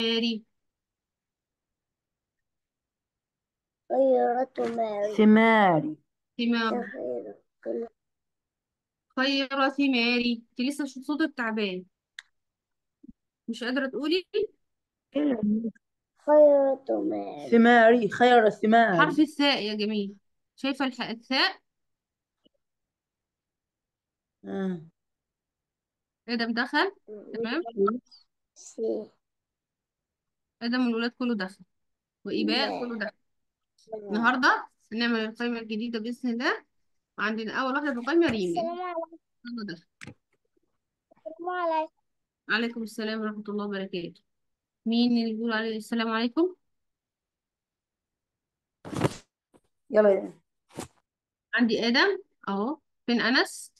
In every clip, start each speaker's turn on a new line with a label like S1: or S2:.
S1: ماري
S2: خيرت ماري
S3: ثماري
S1: ثمار
S2: تخير كل
S1: خير ثماري انت لسه مش صوتك تعبان مش قادرة تقولي
S2: خيرت ماري
S3: ثماري خير
S1: حرف
S3: ثماري
S1: الثاء يا جميل شايفة الح- الثاء
S3: آه.
S1: ادم دخل تمام
S2: سي
S1: ادم الولاد كله دخل وإيباء كله
S2: لا
S1: دخل النهارده هنعمل القائمة الجديدة بإذن الله وعندنا أول واحدة في القائمة ريم
S2: السلام عليكم
S1: كله دخل
S2: السلام عليكم
S1: عليكم السلام ورحمة الله وبركاته مين اللي بيقول عليه السلام عليكم
S3: يلا يا
S1: عندي آدم أهو فين أنس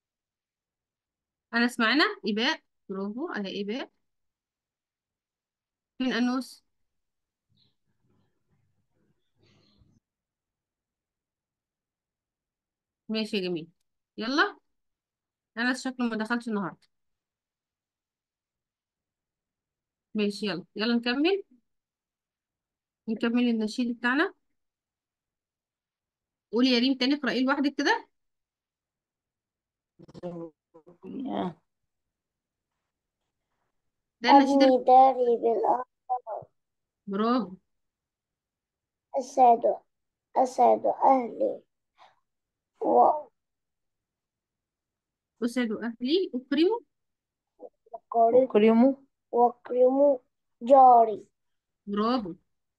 S1: أنس معانا إيباء برافو أهي إيباء فين أنوس ماشي يا جميل يلا أنس شكله ما دخلش النهاردة ماشي يلا يلا نكمل نكمل النشيد بتاعنا قولي يا ريم تاني اقرأي لوحدك كده
S3: آه.
S1: ده النشيد ال-
S2: أبني داري بالأرض
S1: برافو
S2: أسعد أسعد أهلي و-
S1: أسعد أهلي أكرم
S2: وقرب
S3: أكرمه
S2: وأكرم جاري
S1: برافو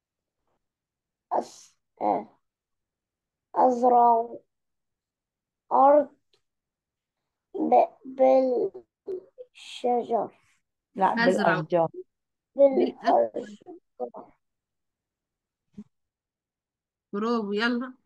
S2: أس... آه. أزرع أرض ب... بالشجر
S3: لا
S1: أزرع
S3: بالأشجار
S1: بالأ
S2: بالأشجار
S1: برافو يلا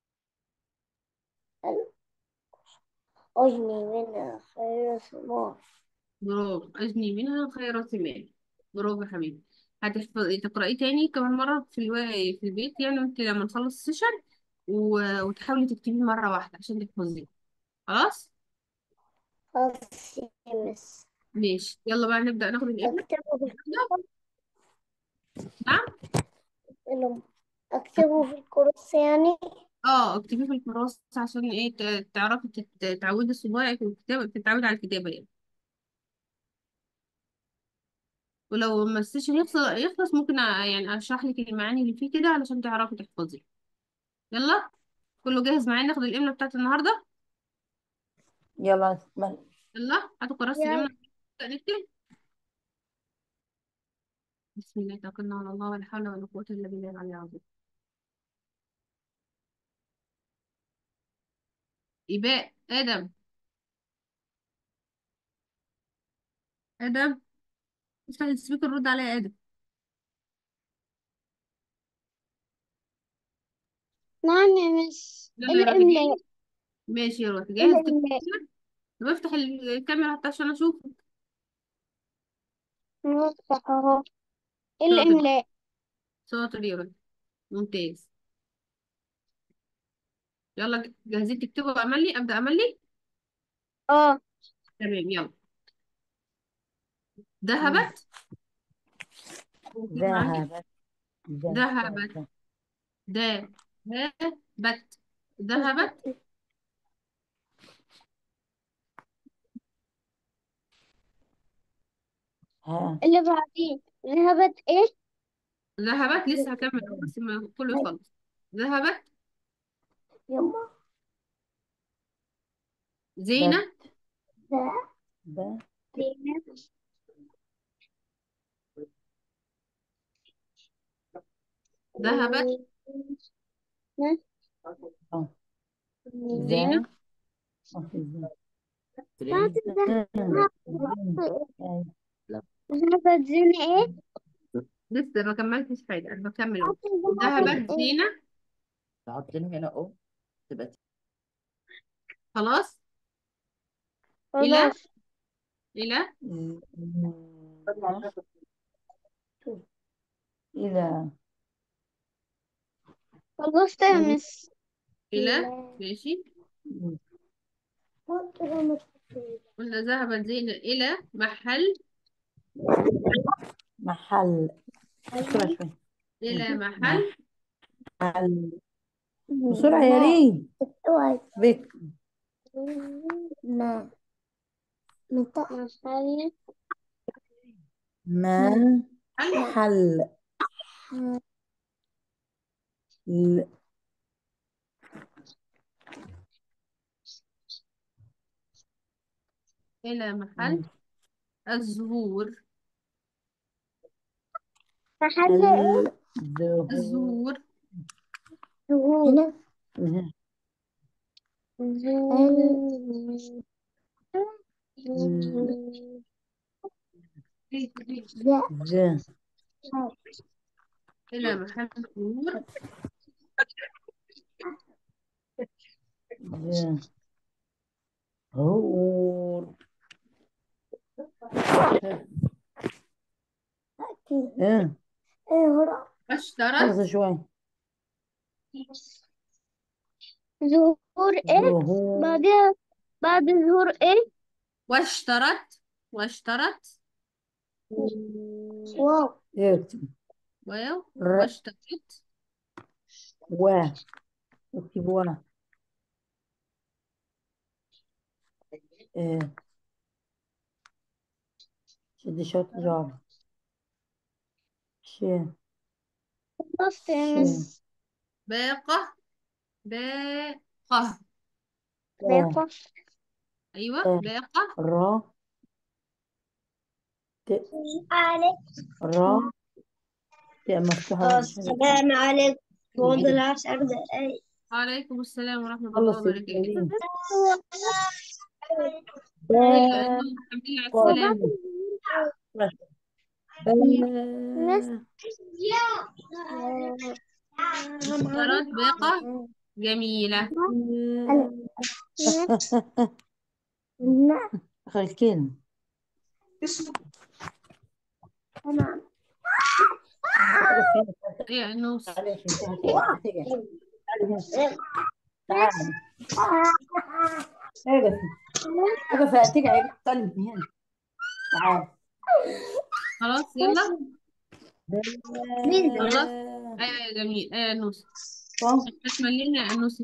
S2: أجني منها خير ثمار
S1: برافو أجني منها خير ثمار برافو يا حبيبي هتحفظي تقرأي تاني كمان مرة في الو... في البيت يعني وانت لما نخلص السيشن و... وتحاولي تكتبي مرة واحدة عشان تحفظي خلاص
S2: خلاص يمس
S1: ماشي يلا بقى نبدأ ناخد الإبرة
S2: أكتبه في
S1: النهاردة. نعم
S2: القلم أكتبه في الكراسة يعني
S1: اه اكتبيه في الكراسة عشان ايه ت- تعرفي تت- تعودي صباعك والكتابة تتعودي على الكتابة يعني ولو ما السيشن يخلص يخلص ممكن أ- يعني اشرح لك المعاني اللي فيه كده علشان تعرفي تحفظي يلا كله جاهز معانا ناخد الإملا بتاعت النهاردة
S3: يلا اسمع
S1: يلا هاتوا كراسة
S2: يلا
S1: الإملا نبدأ نكتب بسم الله توكلنا على الله ولا حول ولا قوة إلا بالله العلي العظيم إيباء آدم آدم افتح السبيكر رد عليا يا آدم
S2: نعم يا مس
S1: يلا يا روحي
S2: الإملاء
S1: جاهز ماشي يا روحي جاهز تكتب
S2: الإملاء
S1: طب افتح الكاميرا حتى عشان أشوف
S2: نفتح أهو
S1: شاطر
S2: الإملاء
S1: شاطر يا روحي ممتاز يلا جاهزين تكتبوا أمل لي أبدأ أمل لي
S2: اه
S1: تمام يلا ذهبت وكتب عندي
S3: ذهبت
S1: ذهبت
S3: ذهبت
S1: ذهبت ذهبت
S3: ها
S2: اللي بعدين ذهبت إيه
S1: ذهبت لسه هكمل أهو بس ما كله يخلص ذهبت
S2: يما
S1: زينة
S3: بت
S1: ذهبت
S3: آه.
S1: زينة
S2: ذهبت زينة إيه
S1: لسه ما كملتش حاجة أنا بكمل أهو
S2: ذهبت
S1: ذهبت
S2: إيه
S1: زينة
S4: تحط لنا هنا او تبقى
S1: خلاص إلى
S2: خلاص
S1: إلى
S3: إلى
S2: خلصت يا مس
S1: إلى ماشي قلنا ذهبت زينة إلى محل
S3: محل بسرعة شوية
S1: إلى محل
S3: محل بسرعة يا ريم بك
S2: ما محل
S3: ما
S1: محل
S3: حل ل-
S1: إلى محل الزهور
S2: محل
S3: الزهور
S1: الزهور
S2: زهور
S3: هنا.
S2: زهور
S3: ج
S1: إلى محل الزهور
S3: ج هور ايه
S1: واشترت
S3: خلص شوي
S2: زهور ايه
S3: ظهور
S2: بعدها بعد زهور ايه
S1: واشترت واشترت
S2: واو
S3: اكتب
S1: واو
S3: ر
S1: واشترت
S3: و اكتب و ايه شد شوط جار ش
S2: خلصت يا
S3: ش
S2: مس
S1: باقة باقة
S3: ت
S2: باقة
S1: أيوة
S3: ت
S1: باقة
S3: را ت
S2: عليك
S3: را ت مفتوحة برضه عشان يكتب
S2: السلام عليكم فوضى
S3: كده
S2: العشر دقايق
S1: عليكم السلام ورحمة الله
S3: خلص يا
S1: وبركاته
S3: ريم
S1: إلا
S3: با
S1: أنه الحمد لله على
S3: با
S1: السلامة
S3: با
S1: واشترت باقة جميلة
S3: آخر الكلمة
S1: إيه النوس
S3: تعالي عشان انت هتيجي هتيجي تعالي هنا تعالي اقفي اقفي هتيجي هيجي تطلب هنا تعالي
S1: خلاص يلا خلاص أيوة يا جميل أيوة يا نوس
S3: صح
S1: تكملينا يا نوس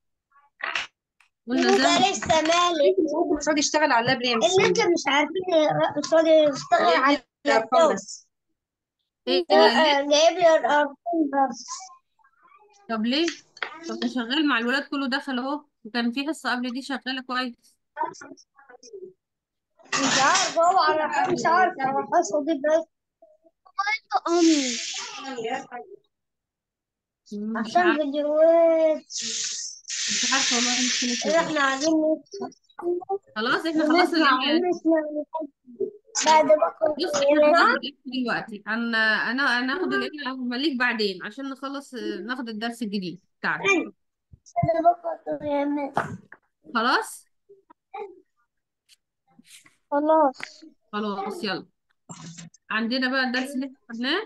S1: قلنا زي
S2: لسه مالك
S5: المفروض يشتغل على اللاب ليه مش
S2: اللي انت مش عارفين مش يشتغل على
S5: جايب لي الارقام
S2: اللابتوب
S5: بس
S1: إيه لا ليه
S2: جايب لي الارقام بس
S1: طب ليه طب ده شغال مع الولاد كله دخل أهو وكان في حصة قبل دي شغالة كويس
S2: مش عارف هو على مش عارف على الحصة دي بس أمي
S1: مش
S2: عشان
S1: عارفة
S2: فيديوهات
S1: مش عارفة والله ممكن
S2: اللي
S1: شغال
S2: احنا عايزين
S1: خلاص احنا خلصنا
S2: نسمع
S1: الجميع
S2: ونسمع بعد بكرة
S1: بص احنا هناخد الاسم دلوقتي هن... انا هناخد الاسم مليك بعدين عشان نخلص ناخد الدرس الجديد بتاعنا
S2: بعد بكرة يا مس
S1: خلاص
S2: خلاص
S1: خلاص يلا عندنا بقى الدرس اللي احنا خدناه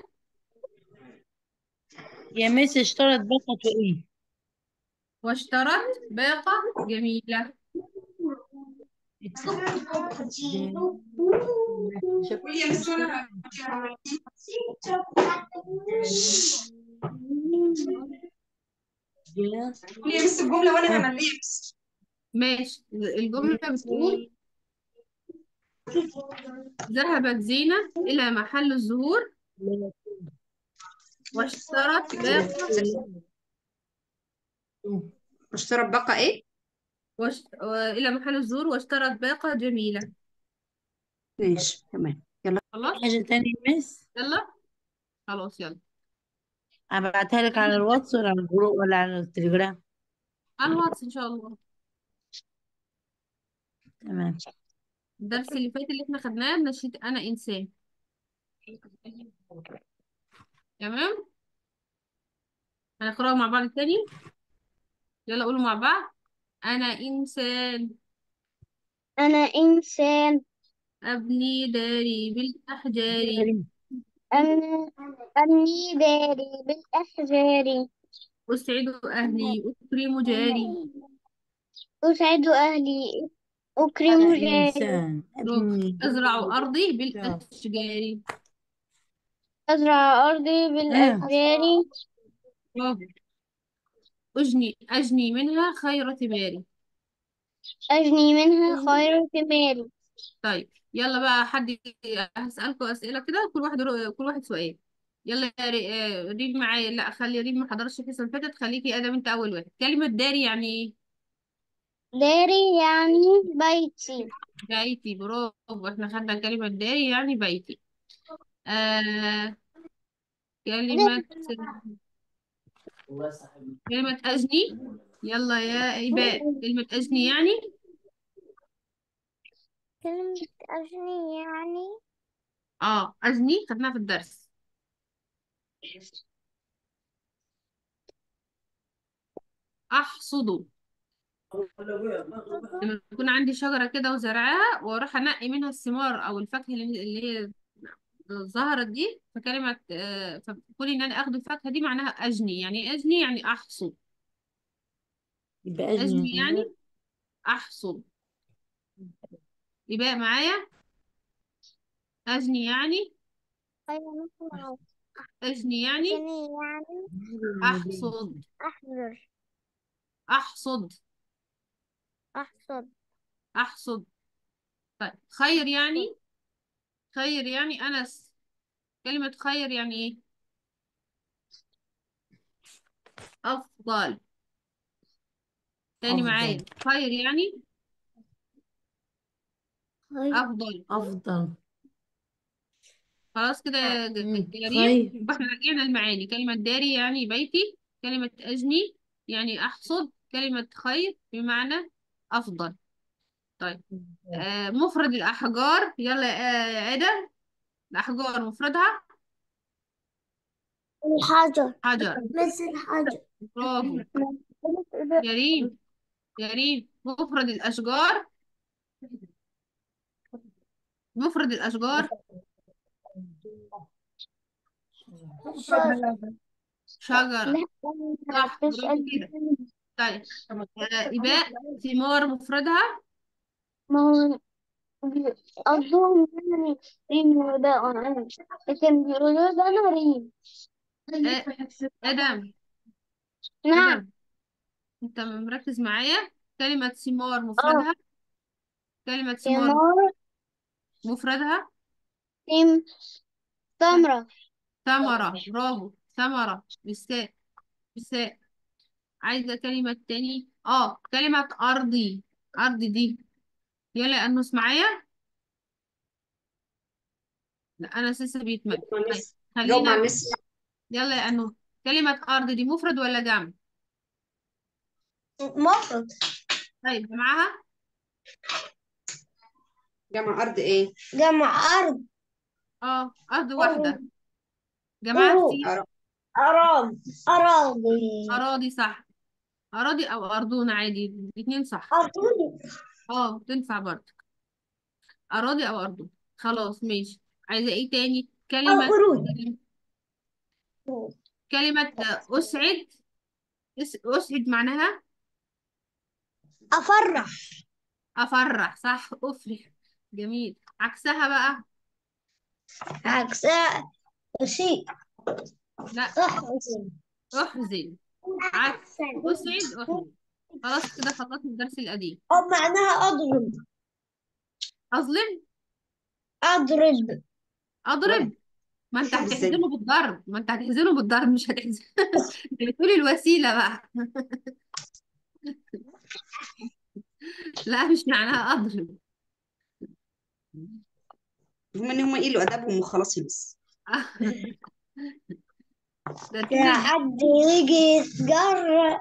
S3: يا مس اشترت باقة ايه
S1: واشترت باقة جميلة
S5: قولي يا مس وانا قولي يا مس الجملة وانا همليه بس
S1: ماشي الجملة بتقول ذهبت زينة إلى محل الزهور واشترت باقة
S5: اشترى بقى ايه
S1: واشت... إلى محل الزهور واشترت باقة جميلة
S5: ماشي تمام يلا
S1: خلاص
S3: حاجة تانية يا مس
S1: يلا خلاص يلا
S3: ابعتها لك على الواتس ولا على الجروب ولا على التليجرام
S1: على الواتس إن شاء الله
S3: تمام
S1: الدرس اللي فات اللي احنا خدناه نشيد أنا إنسان تمام هنقرأه مع بعض تاني يلا قولوا مع بعض أنا إنسان
S2: أنا إنسان
S1: أبني داري بالأحجار
S2: أنا أبني داري بالأحجار
S1: أسعد أهلي أكرم جاري
S2: أسعد أهلي أكرم
S3: أنا
S2: جاري
S3: إنسان أبني
S1: أزرع أرضي بالأشجار
S2: أزرع أرضي بالأشجار
S1: برافو أجني أجني منها خير ثماري
S2: أجني منها خير ثماري
S1: طيب يلا بقى حد هسألكم أسئلة كده كل واحد رو... كل واحد سؤال يلا يا ري... آه، ريم معايا لا خلي ريم ما حضرش الحصة اللي فاتت خليكي آدم أنت أول واحد كلمة داري يعني إيه؟
S2: داري يعني بيتي
S1: بيتي برافو احنا خدنا كلمة داري يعني بيتي آه كلمة كلمة أجني يلا يا إيباء كلمة أجني يعني
S2: كلمة أجني يعني
S1: اه أجني خدناها في الدرس أحصد لما يكون عندي شجرة كده وزرعها وأروح أنقي منها الثمار أو الفاكهة اللي اللي هي ظهرت دي فكلمة آه، فكوني إن أنا أخد الفاكهة دي معناها أجني يعني إيه أجني يعني أحصد
S3: يبقى
S1: أجني
S3: أجني
S1: يعني أحصد يبقى معايا أجني يعني
S2: أيوة مثل
S1: أجني يعني
S2: أجني يعني
S1: أحصد
S2: أحضر
S1: أحصد
S2: أحصد
S1: أحصد طيب خير يعني خير يعني أنس كلمة خير يعني إيه أفضل تاني معايا
S3: أفضل
S1: خير يعني أفضل
S3: أفضل
S1: خلاص كده يا ج-
S3: مم.
S1: يا ريم
S3: خير
S1: يبقى احنا رجعنا المعاني كلمة داري يعني بيتي كلمة أجني يعني أحصد كلمة خير بمعنى أفضل طيب آه مفرد الأحجار يلا يا آه آدم الأحجار مفردها
S2: الحجر
S1: حجر
S2: مثل الحجر
S1: برافو يا ريم يا ريم مفرد الأشجار مفرد الأشجار شجرة صح برافو كده طيب آه إباء ثمار مفردها
S2: ما هو قصدهم يعني ريم وباء أنا لكن بيقولوا ده أنا ريم
S1: آه آدم
S2: نعم
S1: آدم أنت مركز معايا كلمة ثمار
S2: اه
S1: مفردها كلمة ثمار
S2: ثمار
S1: مفردها
S2: ريم ثمرة
S1: ثمرة برافو ثمرة بالساء بالساء عايزة كلمة تاني اه كلمة أرضي أرضي دي يلا يا أنس معايا لا أنا لسه بيتمل
S5: مع
S1: طيب
S5: مس جاوب مع
S1: خلينا
S5: مس
S1: يلا يا أنو كلمة أرض دي مفرد ولا جمع
S2: مفرد
S1: طيب معاها
S5: جمع أرض إيه؟
S2: جمع أرض
S1: اه أرض واحدة جماعة
S2: أرض
S1: كتير
S5: أرى
S2: أراضي أراضي
S1: أراضي صح أراضي أو أرضون عادي الاتنين صح
S2: أرضي
S1: اه تنفع برضه أراضي أو أرضون خلاص ماشي عايزة ايه تاني
S2: أو
S1: كلمة
S2: قرود
S1: كلمة أسعد أس- أسعد معناها
S2: أفرح
S1: أفرح صح أفرح جميل عكسها بقى
S2: عكس أسيء
S1: لا
S2: أحزن
S1: أحزن عكس أسعد أحزن خلاص كده خلصنا الدرس القديم
S2: أو معناها أضرب
S1: أظلم
S2: أضرب
S1: أضرب ما أنت
S5: أضرب إزاي؟
S1: هتحزنه بالضرب ما أنت هتحزنه بالضرب مش هتحزن أنت بتقولي الوسيلة بقى لا مش معناها أضرب
S5: هم إن هم يقلوا أدبهم وخلاص بس
S1: ده
S2: يا
S1: كده
S2: حد يجي يتجرأ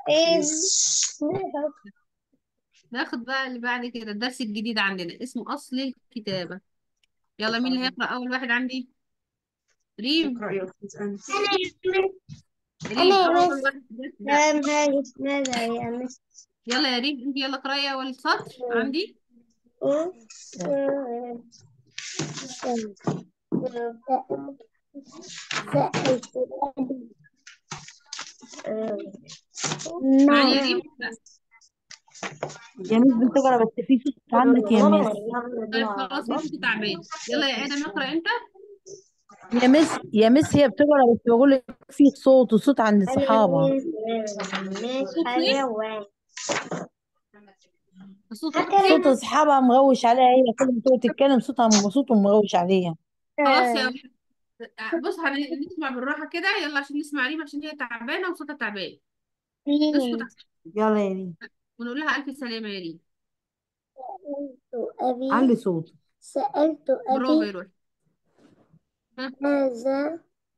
S1: ناخد بقى اللي بعد كده الدرس الجديد عندنا اسمه أصل الكتابة يلا مين اللي هيقرأ أول واحد عندي ريم
S5: اقرأ يا أختي أنس
S1: ريم
S2: أنا
S1: أول
S2: بس
S1: واحد في الدرس ده
S2: فاهم حاجة اسمها يا مس
S1: يلا يا ريم انت يلا اقرأي أول سطر عندي معايا يا ريم لا.
S3: يا مس بتقرا بس في صوت عندك يا مس
S1: طيب خلاص مش تعبان يلا يا آدم اقرأ أنت
S3: يا مس يا مس هي بتقرا بس بقول لك في صوت وصوت عند صحابها
S1: صوت ايه صوت
S3: صوت اصحابها مغوش عليها هي كل ما تقعد تتكلم صوتها صوته مغوش عليها
S1: خلاص يا ولاد. بص هنسمع بالراحة كده يلا عشان نسمع ريم عشان هي تعبانة وصوتها تعبان اسكت
S3: يلا يا ريم
S1: ونقول لها ألف سلامة يا ريم
S2: أبي
S3: علي صوتك
S2: سألت
S1: برافو
S2: أبي
S1: يا روحي ها
S2: ماذا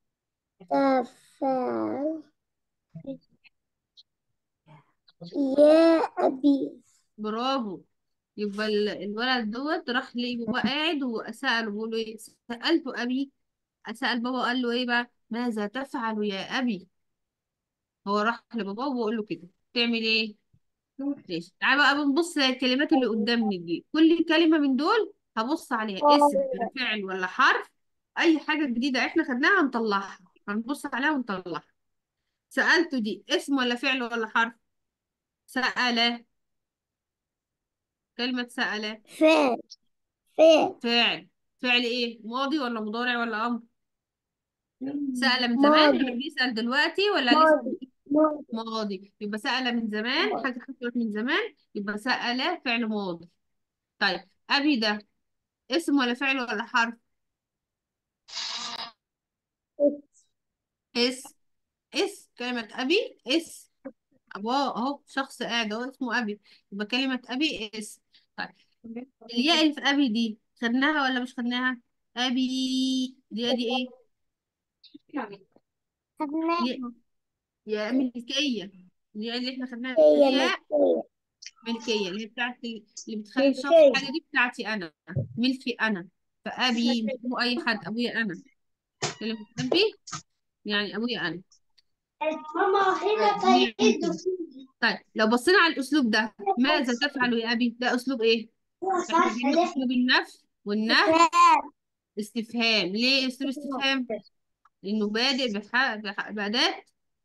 S2: تفعل يا أبي
S1: برافو يبقى ال- الولد دوت راح ليه بابا قاعد وسأله بيقول له ايه سألت أبي سأل بابا قال له ايه بقى ماذا تفعل يا أبي هو راح لبابا وبقول له كده تعمل ايه ماشي تعالى بقى بنبص للكلمات اللي قدامنا دي كل كلمة من دول هبص عليها اسم ولا فعل ولا حرف أي حاجة جديدة احنا خدناها هنطلعها هنبص عليها ونطلعها سألته دي اسم ولا فعل ولا حرف سأل كلمة سأل
S2: فعل فعل
S1: فعل فعل ايه ماضي ولا مضارع ولا أمر سأل من زمان
S2: ماضي
S1: ولا بيسأل دلوقتي ولا لسه
S2: ماضي ماضي
S1: ماضي يبقى سأل من زمان حاجة حصلت من زمان يبقى سأل فعل ماضي طيب أبي ده اسم ولا فعل ولا حرف اس اس كلمة أبي اس أبوه أهو شخص قاعد أهو اسمه أبي يبقى كلمة أبي اس طيب الياء اللي في أبي دي خدناها ولا مش خدناها أبي دي دي إيه
S2: خدناها
S1: ياء ياء ملكية الياء اللي احنا خدناها
S2: هي
S1: ياء
S2: ملكية
S1: ملكية اللي هي بتاعت اللي بتخلي الشخص
S2: ملكية
S1: الحاجة دي بتاعتي أنا ملكي أنا فأبي مش هو أي حد أبويا أنا كلمة أبي يعني أبويا أنا
S2: ماما هنا
S1: نعم. طيب لو بصينا على الأسلوب ده ماذا تفعل يا أبي ده أسلوب إيه؟ احنا قلنا أسلوب النفي والنهي استفهام ليه أسلوب استفهام؟ لأنه بادئ بح... بح... بأداة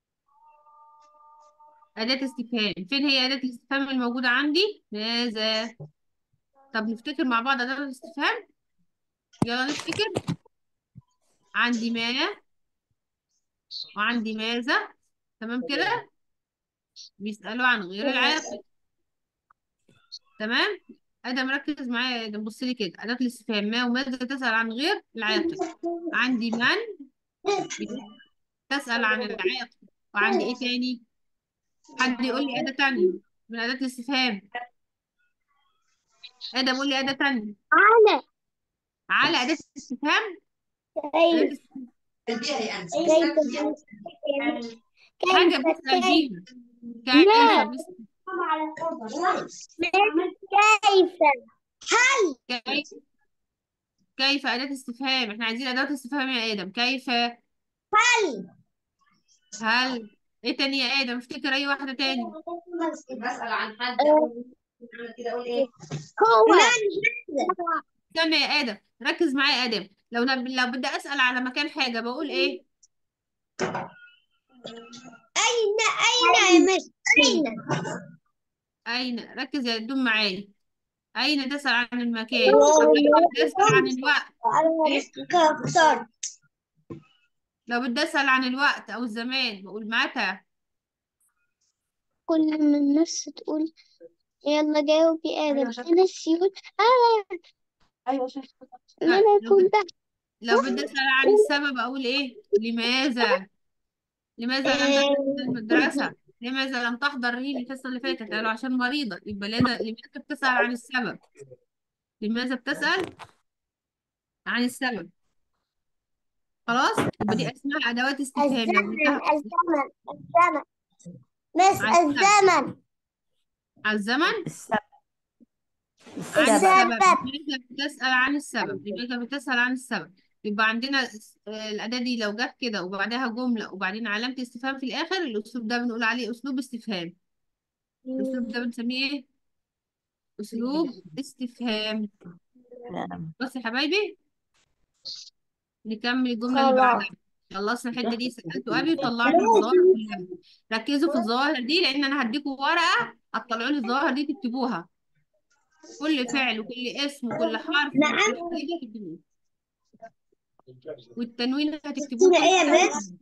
S1: أداة استفهام فين هي أداة الاستفهام الموجودة عندي؟ ماذا؟ طب نفتكر مع بعض أداة الاستفهام؟ يلا نفتكر عندي ما وعندي ماذا تمام كده بيسألوا عن غير العاقل تمام ادم ركز معايا يا ادم بص لي كده اداة الاستفهام ما وماذا تسأل عن غير العاقل عندي من تسأل عن العاقل وعندي ايه تاني حد يقول لي أداة تانية من أداة الاستفهام ادم قول لي أداة تانية
S2: على
S1: على أداة الاستفهام أداة
S2: أيوة
S1: الاستفهام
S2: كيف
S1: حاجة
S2: كيف
S1: بتسأل
S2: كيف
S1: بيها
S2: لا.
S1: كيف بس-
S2: كيف
S1: كيف كيف أداة استفهام احنا عايزين أداة استفهام يا آدم كيف هل ايه تاني يا آدم افتكر أي واحدة تاني
S5: بسأل عن حد كده اقول ايه
S2: هو
S1: استنى يا آدم ركز معايا يا آدم لو نب... لو بدي أسأل على مكان حاجة بقول إيه
S2: أين أين يا مس أين
S1: أين ركز يا دوم معايا أين تسأل عن المكان طب لو بدي أسأل عن الوقت
S2: كفتر
S1: لو بدي أسأل عن الوقت أو الزمان بقول متى
S2: كل ما الناس تقول يلا جاوب يا آدم أنس يقول أنا
S5: ايوه شفت
S2: أنا
S1: طيب لو
S2: يكون
S1: بدي
S2: ده
S1: لو بدي أسأل عن السبب أقول إيه لماذا لماذا لم تذهب المدرسة لماذا لم تحضر ريم الحصة اللي فاتت قالوا عشان مريضة يبقى لازم لماذا بتسأل عن السبب لماذا بتسأل عن السبب خلاص يبقى دي اسمها أدوات استفهام لو بدها
S2: الزمن الزمن مس
S1: على السبب
S2: الزمن
S1: على الزمن
S3: السبب
S1: عن
S3: السبب
S1: السبب
S2: السبب
S1: لماذا بتسأل عن السبب لماذا بتسأل عن السبب يبقى عندنا س- آه، الأداة دي لو جت كده وبعدها جملة وبعدين علامة استفهام في الآخر الأسلوب ده بنقول عليه أسلوب استفهام الأسلوب ده بنسميه إيه؟ أسلوب استفهام
S3: نعم.
S1: بس يا حبايبي نكمل الجملة اللي بعدها
S2: خلاص
S1: خلصنا الحتة دي سألتوا أبي وطلعوا لي الظواهر كلها ركزوا في الظواهر دي لأن أنا هديكم ورقة هتطلعوا لي الظواهر دي تكتبوها كل فعل وكل اسم وكل حرف وكل
S2: نعم
S1: حاجة تكتبوها والتنوين هتكتبوه
S2: ادينا ايه يا
S1: كله
S2: مس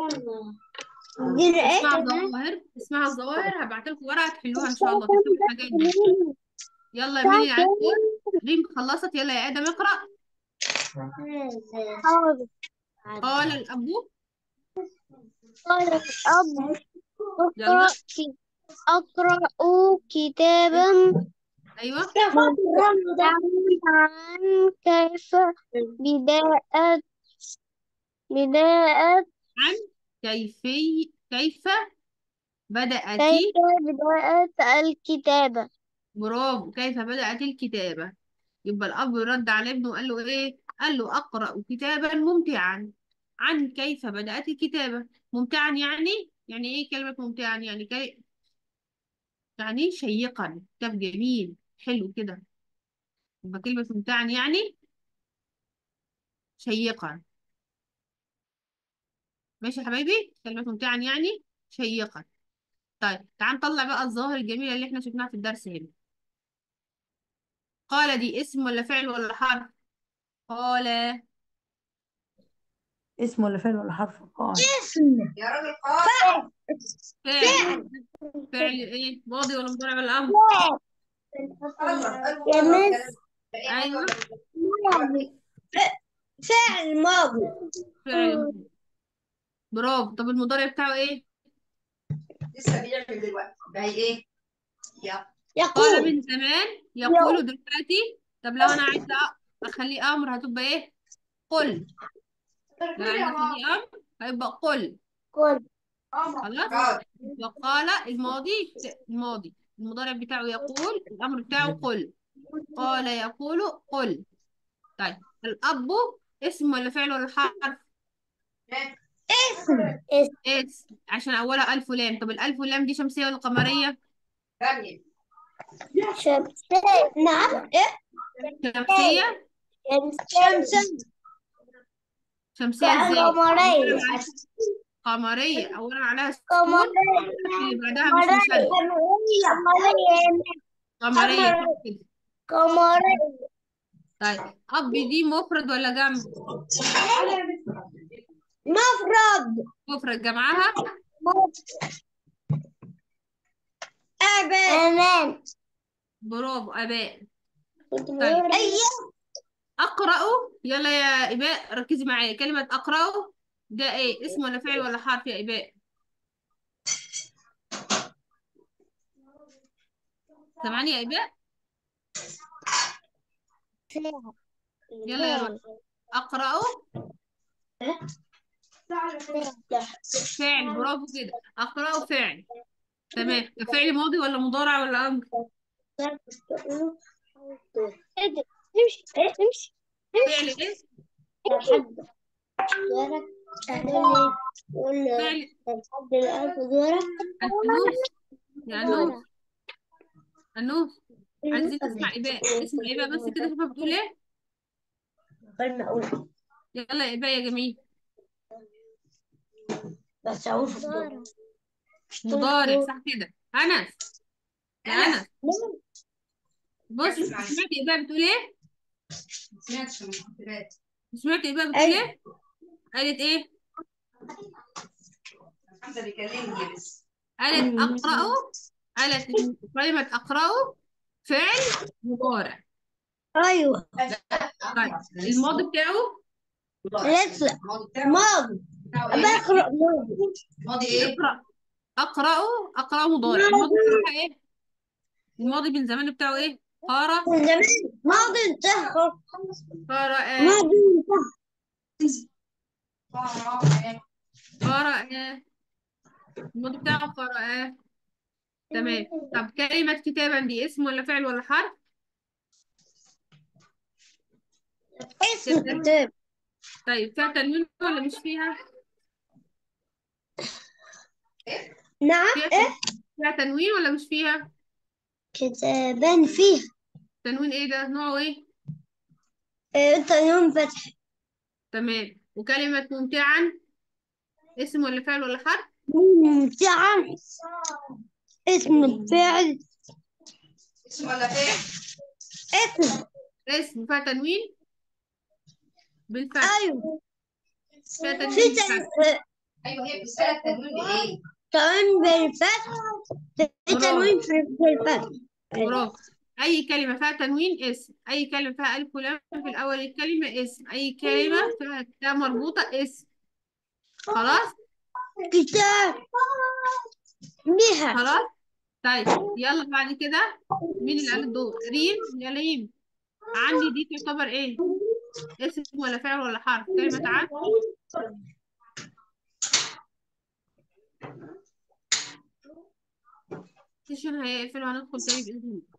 S2: ادينا ايه
S1: اسمها الظواهر اسمها الظواهر هبعت لكم ورقه تحلوها ان شاء الله تكتبوا الحاجات دي يلا مين اللي عايز يقول ريم خلصت يلا يا ادم اقرا
S2: حاضر
S1: قال الاب
S2: قال الأب
S1: يلا
S2: اقرأ كي- أقرأ كتابا
S1: ايوه
S2: عن كيف بداية بداية
S1: عن كيفي كيف بدأت
S2: كيف بداية الكتابة
S1: برافو كيف بدأت الكتابة يبقى الأب رد على ابنه وقال له إيه؟ قال له أقرأ كتابا ممتعا عن كيف بدأت الكتابة ممتعا يعني يعني إيه كلمة ممتعا يعني كي... يعني شيقا كتاب جميل حلو كده يبقى كلمة ممتعا يعني شيقا ماشي يا حبايبي كلمة ممتعا يعني شيقا طيب تعال نطلع بقى الظواهر الجميلة اللي احنا شفناها في الدرس هنا قال دي اسم ولا فعل ولا حرف قال
S3: اسم ولا فعل ولا حرف قال
S5: يا راجل قال
S1: فعل فعل ايه ماضي ولا مضارع ولا امر
S2: يا مس
S1: ايوه
S2: فعل ماضي
S1: فعل ماضي. برافو طب المضارع بتاعه ايه
S5: لسه بيعمل دلوقتي ده هي ايه يا
S1: قال
S2: يقول
S1: من زمان يقول دلوقتي طب لو انا عايزه أ- اخليه امر هتبقى ايه قل لو عايزه اخليه امر هيبقى قل
S2: قل
S1: خلاص
S5: قال
S1: وقال الماضي الماضي المضارع بتاعه يقول الامر بتاعه قل قال يقول قل طيب الاب اسم ولا فعل ولا حرف
S2: اسم
S1: اسم عشان اولها الف ولام طب الالف واللام دي شمسيه ولا قمريه
S5: ثانية
S2: شمسية نعم ايه
S1: شمسيه
S2: شمسية
S1: شمسيه ازاي
S2: قمرية
S1: أولاً على- قمريه اولا عليها سكون
S2: قمرية
S1: اللي بعدها مش مشدد
S2: قمرية
S1: قمريه صح كده
S2: قمرية
S1: طيب اب دي مفرد ولا جمع
S2: مفرد
S1: مفرد جمعها
S2: أمان
S1: برافو اباء طيب
S2: أيوة
S1: اقرأ يلا يا اباء ركزي معايا كلمه اقرأ ده ايه اسم ولا فعل ولا حرف يا اباء سامعني يا اباء يلا يا روح اقرأ فعل برافو كده اقرأ فعل تمام ده فعل ماضي ولا مضارع ولا امر
S2: امشي امشي
S1: فعل ايه فعل
S2: لحد الألف دورة
S1: النوس يا نوس النوس عايزين تسمع اباء اسمع اباء بس كده شوفها بتقول ايه
S2: قلنا أقول
S1: يلا يا اباء يا جميل
S2: بس أقول في الدورة
S1: مضارع صح كده انس يا انس بص سمعت اباء بتقول ايه
S5: ما سمعتش من الكتابات
S1: سمعت اباء بتقول ايه قالت ايه
S5: حمزة بيكلمني بس
S1: قالت اقرأ قالت كلمة اقرأ فعل مضارع
S2: أيوة
S1: طيب الماضي بتاعه
S2: لسه
S5: الماضي بتاعه
S2: ماضي
S5: بتاعه ايه؟
S2: بقرأ ماضي
S5: ماضي ايه؟
S1: اقرأ اقرأ اقرأ مضارع الماضي بتاعها ايه الماضي من زمان بتاعه ايه قرأ
S2: من زمان ماضي انتهى
S1: قرأ
S2: ماضي انتهى
S5: آه، إيه؟
S1: قرأ الماضي بتاعه قرأ تمام طب كلمة كتابا دي اسم ولا فعل ولا حرف
S2: اسم كتاب
S1: طيب فيها تنوين ولا مش فيها
S2: نعم
S1: فيها
S2: ايه
S1: فيها تنوين ولا مش فيها
S2: كتابا فيه
S1: تنوين ايه ده نوعه ايه
S2: إيه، تنوين فتح
S1: تمام وكلمة ممتعا اسم ولا فعل ولا حرف
S2: ممتعا اسم الفعل
S5: اسم ولا فين؟
S2: اسم
S1: اسم فيها تنوين بالفتح
S2: أيوة
S1: فيها تنوين
S2: في
S1: بالفتح
S2: تن-
S5: ايوه هي بتسألك تنوين بايه؟
S2: تنوين بالفتح في
S1: برافو
S2: تنوين في بالفتح أيوة.
S1: برافو أي كلمة فيها تنوين اسم أي كلمة فيها ألف ولام في الأول الكلمة اسم أي كلمة فيها تاء مربوطة اسم خلاص
S2: كتاب بها
S1: خلاص طيب يلا بعد كده مين اللي قال الدور ريم يا ريم عندي دي تعتبر ايه اسم ولا فعل ولا حرف كلمة عن السيشن هيقفل وهندخل تاني بإذن الله